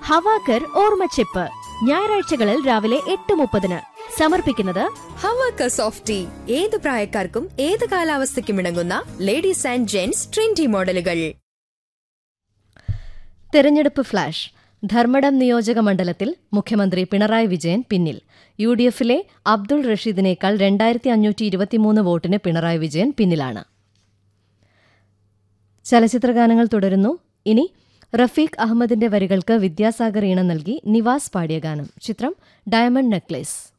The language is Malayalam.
ഹവാക്കർ ഓർമ്മച്ചിപ്പ് ഞായറാഴ്ചകളിൽ രാവിലെ എട്ട് മുപ്പതിന് സമർപ്പിക്കുന്നത് ഹവാക്ക സോഫ്റ്റ് ടീ ഏത് പ്രായക്കാർക്കും ഏത് കാലാവസ്ഥയ്ക്കും ഇണങ്ങുന്ന ലേഡീസ് ആൻഡ് ജെന്റ്സ് ട്രെൻഡി മോഡലുകൾ തെരഞ്ഞെടുപ്പ് ഫ്ളാഷ് ധർമ്മടം നിയോജക മണ്ഡലത്തിൽ മുഖ്യമന്ത്രി പിണറായി വിജയൻ പിന്നിൽ യു ഡി എഫിലെ അബ്ദുൾ റഷീദിനേക്കാൾ രണ്ടായിരത്തി അഞ്ഞൂറ്റി ഇരുപത്തിമൂന്ന് വോട്ടിന് പിണറായി വിജയൻ പിന്നിലാണ് ചലച്ചിത്രഗാനങ്ങൾ തുടരുന്നു ഇനി റഫീഖ് അഹമ്മദിന്റെ വരികൾക്ക് വിദ്യാസാഗർ ഈണം നൽകി നിവാസ് പാടിയ ഗാനം ചിത്രം ഡയമണ്ട് നെക്ലേസ്